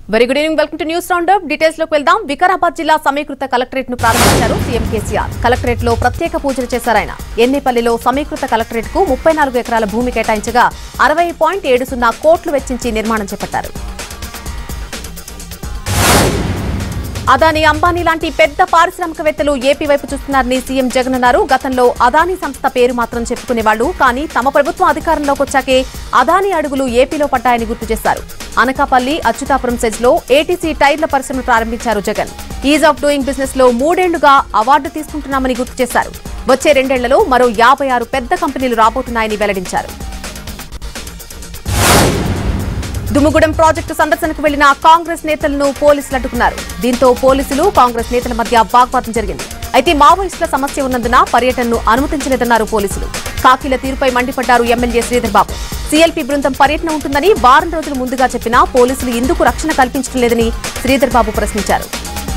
very good evening welcome to news round up details లోకి వెళ్దాం వికారాబాద్ జిల్లా సమీకృత కలెక్టరేట్ ను ప్రారంభించారు సీఎం కేసీఆర్ కలెక్టరేట్ లో ప్రత్యేక పూజలు చేశారు ఆయన ఎన్నేపల్లిలో సమీకృత కలెక్టరేట్ కు ముప్పై నాలుగు ఎకరాల భూమి కేటాయించగా అరవై పాయింట్ ఏడు సున్నా కోట్లు వెచ్చించి నిర్మాణం చేపట్టారు అదానీ అంబానీ లాంటి పెద్ద పారిశ్రామికవేత్తలు ఏపీ వైపు చూస్తున్నారని సీఎం జగన్ అన్నారు గతంలో అదానీ సంస్థ పేరు మాత్రం చెప్పుకునేవాళ్లు కానీ తమ ప్రభుత్వం అధికారంలోకి వచ్చాకే అదానీ అడుగులు ఏపీలో పడ్డాయని గుర్తు చేశారు అనకాపల్లి అచ్యుతాపురం సెజ్ లో ఏటీసీ టైర్ల పరిశ్రమను ప్రారంభించారు Jagan ease of doing business లో మూడేళ్లుగా అవార్డు తీసుకుంటున్నామని గుర్తు చేశారు వచ్చే రెండేళ్లలో మరో యాభై ఆరు పెద్ద కంపెనీలు రాబోతున్నాయని వెల్లడించారు దుమ్ముగూడెం ప్రాజెక్టు సందర్శనకు వెళ్లిన కాంగ్రెస్ నేతలను పోలీసులు అడ్డుకున్నారు దీంతో పోలీసులు కాంగ్రెస్ నేతల మధ్య వాగ్వాదం జరిగింది అయితే మావోయిస్టుల సమస్య ఉన్నందున పర్యటనను అనుమతించలేదన్నారు పోలీసులు కాకీల తీరుపై మండిపడ్డారు ఎమ్మెల్యే శ్రీధర్ బాబు సీఎల్పీ బృందం పర్యటన ఉంటుందని వారం రోజులు ముందుగా చెప్పినా పోలీసులు ఎందుకు రక్షణ కల్పించడం లేదని శ్రీధర్ బాబు ప్రశ్నించారు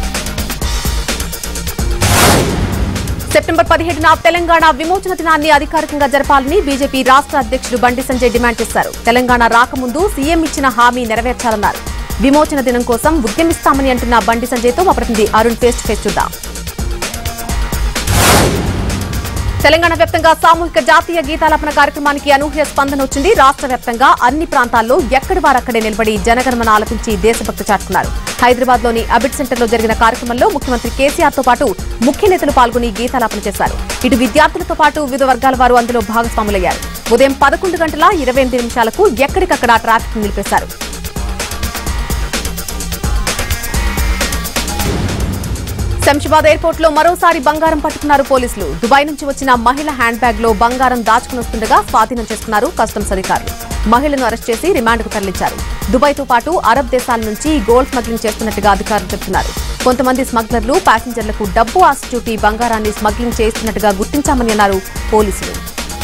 సెప్టెంబర్ పదిహేడున తెలంగాణ విమోచన దినాన్ని అధికారికంగా జరపాలని బీజేపీ రాష్ట్ర అధ్యక్షుడు బండి సంజయ్ డిమాండ్ చేశారు తెలంగాణ రాకముందు సీఎం ఇచ్చిన హామీ నెరవేర్చాలన్నారు విమోచన దినం కోసం ఉద్యమిస్తామని అంటున్న బండి సంజయ్తో మా ప్రతినిధి అరుణ్ ఫేస్ టు ఫేస్ చూద్దాం తెలంగాణ వ్యాప్తంగా సామూహిక జాతీయ గీతాలాపన కార్యక్రమానికి అనూహ్య స్పందన వచ్చింది రాష్ట్ర వ్యాప్తంగా అన్ని ప్రాంతాల్లో ఎక్కడి వారక్కడే నిలబడి జనగణమన ఆలపించి దేశభక్తి చాటుకున్నారు హైదరాబాద్ లోని అబిడ్ సెంటర్ లో జరిగిన కార్యక్రమంలో ముఖ్యమంత్రి కేసీఆర్ తో పాటు ముఖ్య నేతలు పాల్గొని గీతాలాపన చేశారు ఇటు విద్యార్థులతో పాటు వివిధ వర్గాల వారు అందులో భాగస్వాములయ్యారు ఉదయం పదకొండు గంటల ఇరవై ఎనిమిది నిమిషాలకు ఎక్కడికక్కడ ట్రాఫిక్ నిలిపేశారు శంషాబాద్ ఎయిర్పోర్ట్ లో మరోసారి బంగారం పట్టుకున్నారు పోలీసులు దుబాయ్ నుంచి వచ్చిన మహిళ హ్యాండ్ బ్యాగ్ లో బంగారం దాచుకుని వస్తుండగా స్వాధీనం చేసుకున్నారు కస్టమ్స్ అధికారులు మహిళను అరెస్ట్ చేసి రిమాండ్ కు తరలించారు దుబాయ్ తో పాటు అరబ్ దేశాల నుంచి గోల్డ్ స్మగ్లింగ్ చేస్తున్నట్టుగా అధికారులు చెబుతున్నారు కొంతమంది స్మగ్లర్లు ప్యాసింజర్లకు డబ్బు ఆశ చూపి బంగారాన్ని స్మగ్లింగ్ చేస్తున్నట్టుగా గుర్తించామని అన్నారు పోలీసులు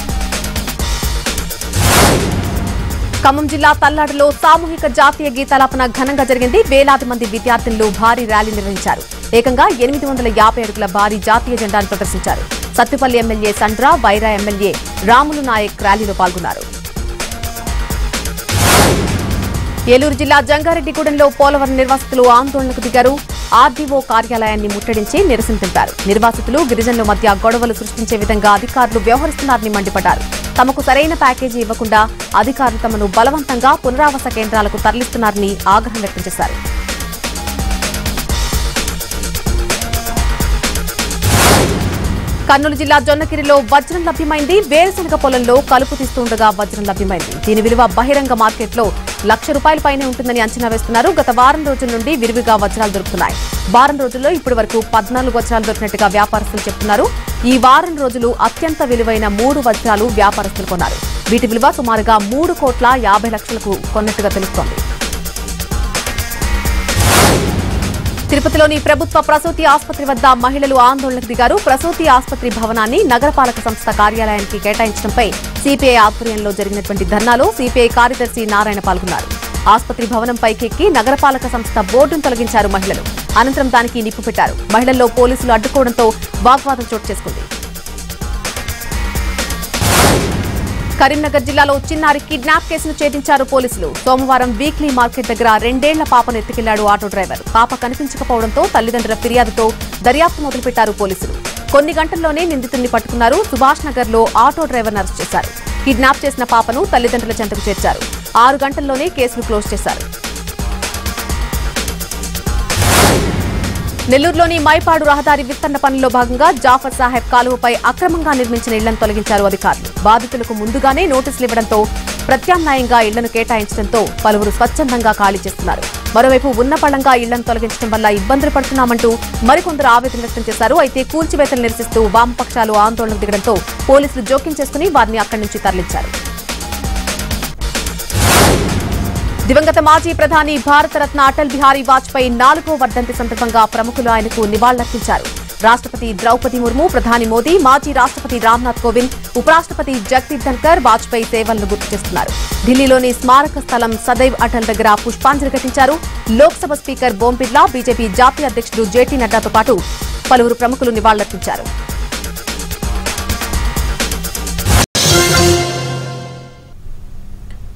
ఖమ్మం జిల్లా తల్లాడులో సామూహిక జాతీయ గీతాలాపన ఘనంగా జరిగింది వేలాది మంది విద్యార్థులు భారీ ర్యాలీ నిర్వహించారు ఏకంగా ఎనిమిది వందల యాభై అడుగుల భారీ జాతీయ జెండాను ప్రదర్శించారు సత్తుపల్లి ఎమ్మెల్యే సండ్రా వైరా ఎమ్మెల్యే రాములు నాయక్ ర్యాలీలో పాల్గొన్నారు ఏలూరు జిల్లా జంగారెడ్డిగూడెంలో పోలవరం నిర్వాసితులు ఆందోళనకు దిగారు ఆర్డీఓ కార్యాలయాన్ని ముట్టడించి నిరసన తెలిపారు నిర్వాసితులు గిరిజనుల మధ్య గొడవలు సృష్టించే విధంగా అధికారులు వ్యవహరిస్తున్నారని మండిపడ్డారు తమకు సరైన ప్యాకేజీ ఇవ్వకుండా అధికారులు తమను బలవంతంగా పునరావాస కేంద్రాలకు తరలిస్తున్నారని ఆగ్రహం వ్యక్తం చేశారు కర్నూలు జిల్లా జొన్నగిరిలో వజ్రం లభ్యమైంది వేరుశనగ పొలంలో కలుపు తీస్తుండగా వజ్రం లభ్యమైంది దీని విలువ బహిరంగ మార్కెట్లో లక్ష రూపాయల పైనే ఉంటుందని అంచనా వేస్తున్నారు గత వారం రోజుల నుండి విరివిగా వజ్రాలు దొరుకుతున్నాయి వారం రోజుల్లో ఇప్పటి వరకు పద్నాలుగు వజ్రాలు దొరికినట్టుగా వ్యాపారస్తులు చెప్తున్నారు ఈ వారం రోజులు అత్యంత విలువైన మూడు వజ్రాలు వ్యాపారస్తులు కొన్నారు వీటి విలువ సుమారుగా మూడు కోట్ల యాభై లక్షలకు కొన్నట్టుగా తెలుస్తోంది తిరుపతిలోని ప్రభుత్వ ప్రసూతి ఆసుపత్రి వద్ద మహిళలు ఆందోళనకు దిగారు ప్రసూతి ఆసుపత్రి భవనాన్ని నగరపాలక సంస్థ కార్యాలయానికి కేటాయించడంపై సిపిఐ ఆధ్వర్యంలో జరిగినటువంటి ధర్నాలో సిపిఐ కార్యదర్శి నారాయణ పాల్గొన్నారు ఆసుపత్రి భవనం పైకెక్కి నగరపాలక సంస్థ బోర్డును తొలగించారు మహిళలు అనంతరం దానికి నిప్పు పెట్టారు మహిళల్లో పోలీసులు అడ్డుకోవడంతో వాగ్వాదం చోటు చేసుకుంది కరీంనగర్ జిల్లాలో చిన్నారి కిడ్నాప్ కేసును ఛేదించారు పోలీసులు సోమవారం వీక్లీ మార్కెట్ దగ్గర రెండేళ్ల పాపను ఎత్తుకెళ్లాడు ఆటో డ్రైవర్ పాప కనిపించకపోవడంతో తల్లిదండ్రుల ఫిర్యాదుతో దర్యాప్తు మొదలుపెట్టారు పోలీసులు కొన్ని గంటల్లోనే నిందితుడిని పట్టుకున్నారు సుభాష్ నగర్ లో ఆటో డ్రైవర్ను అరెస్ట్ చేశారు కిడ్నాప్ చేసిన పాపను తల్లిదండ్రుల చెంతకు చేర్చారు ఆరు గంటల్లోనే కేసును క్లోజ్ చేశారు నెల్లూరులోని మైపాడు రహదారి విస్తరణ పనుల్లో భాగంగా జాఫర్ సాహెబ్ కాలువపై అక్రమంగా నిర్మించిన ఇళ్లను తొలగించారు అధికారులు బాధితులకు ముందుగానే నోటీసులు ఇవ్వడంతో ప్రత్యామ్నాయంగా ఇళ్లను కేటాయించడంతో పలువురు స్వచ్ఛందంగా ఖాళీ చేస్తున్నారు మరోవైపు ఉన్న పళంగా ఇళ్లను తొలగించడం వల్ల ఇబ్బందులు పడుతున్నామంటూ మరికొందరు ఆవేదన వ్యక్తం చేశారు అయితే కూల్చివేతలు నిరసిస్తూ వామపక్షాలు ఆందోళనకు దిగడంతో పోలీసులు జోక్యం చేసుకుని వారిని అక్కడి నుంచి తరలించారు దివంగత మాజీ ప్రధాని భారతరత్న అటల్ బిహారీ వాజ్పేయి నాలుగో వర్ధంతి సందర్భంగా ప్రముఖులు ఆయనకు నివాళులర్పించారు రాష్ట్రపతి ద్రౌపది ముర్ము ప్రధాని మోదీ మాజీ రాష్ట్రపతి రామ్నాథ్ కోవింద్ ఉపరాష్ట్రపతి జగదీప్ ధన్కర్ వాజ్పేయి సేవలను గుర్తు చేస్తున్నారు ఢిల్లీలోని స్మారక స్థలం సదైవ్ అటల్ దగ్గర పుష్పాంజలి ఘటించారు లోక్సభ స్పీకర్ ఓం బిర్లా బీజేపీ జాతీయ అధ్యక్షుడు జేటీ నడ్డాతో పాటు పలువురు ప్రముఖులు నివాళులర్పించారు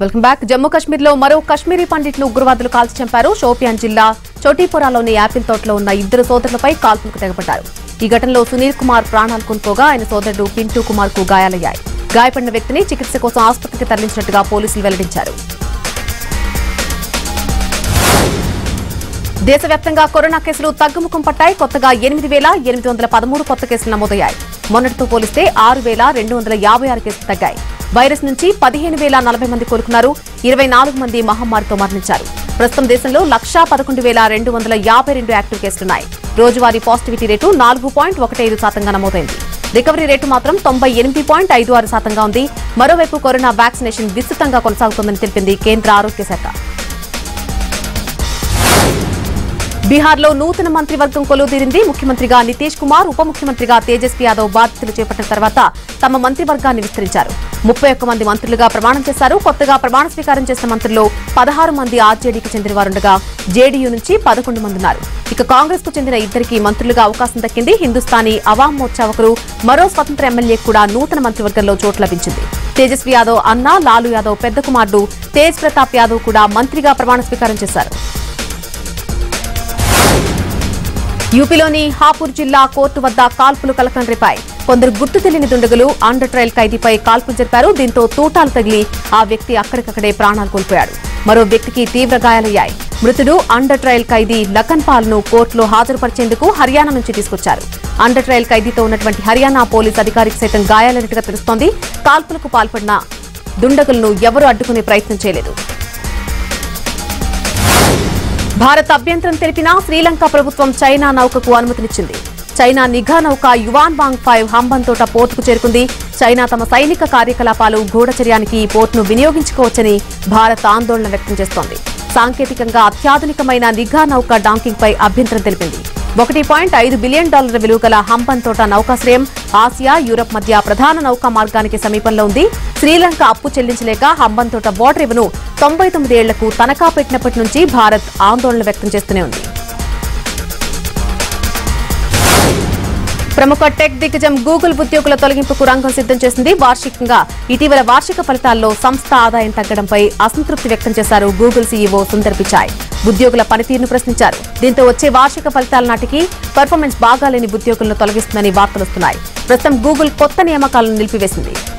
వెల్కమ్ బ్యాక్ జమ్మూ కాశ్మీర్ లో మరో కాశ్మీరీ పండిట్ను ఉగ్రవాదులు కాల్చి చంపారు షోపియాన్ జిల్లా చోటీపురాలోని యాపిల్ తోటలో ఉన్న ఇద్దరు సోదరులపై కాల్పులకు తెగబడ్డారు ఈ ఘటనలో సునీల్ కుమార్ ప్రాణాలు కోల్పోగా ఆయన సోదరుడు పింటూ కుమార్ కు గాయాలయ్యాయి గాయపడిన వ్యక్తిని చికిత్స కోసం ఆసుపత్రికి తరలించినట్టుగా పోలీసులు వెల్లడించారు దేశవ్యాప్తంగా కరోనా కేసులు తగ్గుముఖం పట్టాయి కొత్తగా ఎనిమిది వేల ఎనిమిది వందల పదమూడు కొత్త కేసులు నమోదయ్యాయి మొన్నటితో పోలిస్తే ఆరు వేల రెండు వందల యాభై ఆరు కేసులు తగ్గాయి వైరస్ నుంచి పదిహేను వేల నలభై మంది కోలుకున్నారు ఇరవై నాలుగు మంది మహమ్మారితో మరణించారు ప్రస్తుతం దేశంలో లక్షా పదకొండు వేల రెండు వందల యాభై రెండు యాక్టివ్ కేసులున్నాయి రోజువారీ పాజిటివిటీ రేటు నాలుగు పాయింట్ ఒకటి ఐదు శాతంగా నమోదైంది రికవరీ రేటు మాత్రం తొంభై ఎనిమిది పాయింట్ ఐదు ఆరు శాతంగా ఉంది మరోవైపు కరోనా వ్యాక్సినేషన్ విస్తృతంగా కొనసాగుతోందని తెలిపింది కేంద్ర ఆరోగ్య శాఖ బీహార్లో నూతన మంత్రివర్గం కొలువుదీరింది ముఖ్యమంత్రిగా నితీష్ కుమార్ ఉప ముఖ్యమంత్రిగా తేజస్వి యాదవ్ బాధ్యతలు చేపట్టిన తర్వాత తమ మంత్రివర్గాన్ని విస్తరించారు ముప్పై ఒక్క మంది మంత్రులుగా ప్రమాణం చేశారు కొత్తగా ప్రమాణ స్వీకారం చేసిన మంత్రుల్లో పదహారు మంది ఆర్జేడీకి చెందిన వారుండగా జేడీయూ నుంచి పదకొండు మంది ఉన్నారు ఇక కాంగ్రెస్ కు చెందిన ఇద్దరికి మంత్రులుగా అవకాశం దక్కింది హిందుస్థానీ అవాం మోర్చా ఒకరు మరో స్వతంత్ర ఎమ్మెల్యే కూడా నూతన మంత్రివర్గంలో చోటు లభించింది తేజస్వి యాదవ్ అన్న లాలు యాదవ్ పెద్ద కుమారుడు తేజ్ ప్రతాప్ యాదవ్ కూడా మంత్రిగా ప్రమాణ స్వీకారం చేశారు యూపీలోని హాపూర్ జిల్లా కోర్టు వద్ద కాల్పులు కలకలం రేపాయి కొందరు గుర్తు తెలియని దుండగులు అండర్ ట్రయల్ ఖైదీపై కాల్పులు జరిపారు దీంతో తూటాలు తగిలి ఆ వ్యక్తి అక్కడికక్కడే ప్రాణాలు కోల్పోయాడు మరో వ్యక్తికి తీవ్ర గాయాలయ్యాయి మృతుడు అండర్ ట్రయల్ ఖైదీ లఖన్ పాల్ ను కోర్టులో హాజరుపరిచేందుకు హర్యానా నుంచి తీసుకొచ్చారు అండర్ ట్రయల్ ఖైదీతో ఉన్నటువంటి హర్యానా పోలీస్ అధికారికి సైతం గాయాలైనట్టుగా తెలుస్తోంది కాల్పులకు పాల్పడిన దుండగులను ఎవరూ అడ్డుకునే ప్రయత్నం చేయలేదు భారత్ అభ్యంతరం తెలిపినా శ్రీలంక ప్రభుత్వం చైనా నౌకకు అనుమతినిచ్చింది చైనా నిఘా నౌక యువాన్ బాంగ్ ఫైవ్ హంబన్తోట పోర్టుకు చేరుకుంది చైనా తమ సైనిక కార్యకలాపాలు గూఢచర్యానికి ఈ పోర్టును వినియోగించుకోవచ్చని భారత్ ఆందోళన వ్యక్తం చేస్తోంది సాంకేతికంగా అత్యాధునికమైన నిఘా నౌక డాంకింగ్ పై అభ్యంతరం తెలిపింది ఒకటి పాయింట్ ఐదు బిలియన్ డాలర్ల విలువ గల హంపన్ తోట నౌకాశ్రయం ఆసియా యూరప్ మధ్య ప్రధాన నౌకా మార్గానికి సమీపంలో ఉంది శ్రీలంక అప్పు చెల్లించలేక హంబన్ తోట బోర్డర్ రివ్ను తొంభై తొమ్మిదేళ్లకు తనఖా పెట్టినప్పటి నుంచి భారత్ ఆందోళన వ్యక్తం చేస్తూనే ఉంది ప్రముఖ టెక్ దిగ్గజం గూగుల్ ఉద్యోగుల తొలగింపుకు రంగం సిద్ధం చేసింది వార్షికంగా ఇటీవల వార్షిక ఫలితాల్లో సంస్థ ఆదాయం తగ్గడంపై అసంతృప్తి వ్యక్తం చేశారు గూగుల్ సీఈఓ సుందర్ పిచాయ్ ఉద్యోగుల పనితీరును ప్రశ్నించారు దీంతో వచ్చే వార్షిక ఫలితాల నాటికి పర్ఫార్మెన్స్ బాగాలేని ఉద్యోగులను తొలగిస్తుందని వార్తలొస్తున్నాయి ప్రస్తుతం గూగుల్ కొత్త నియామకాలను నిలిపివేసింది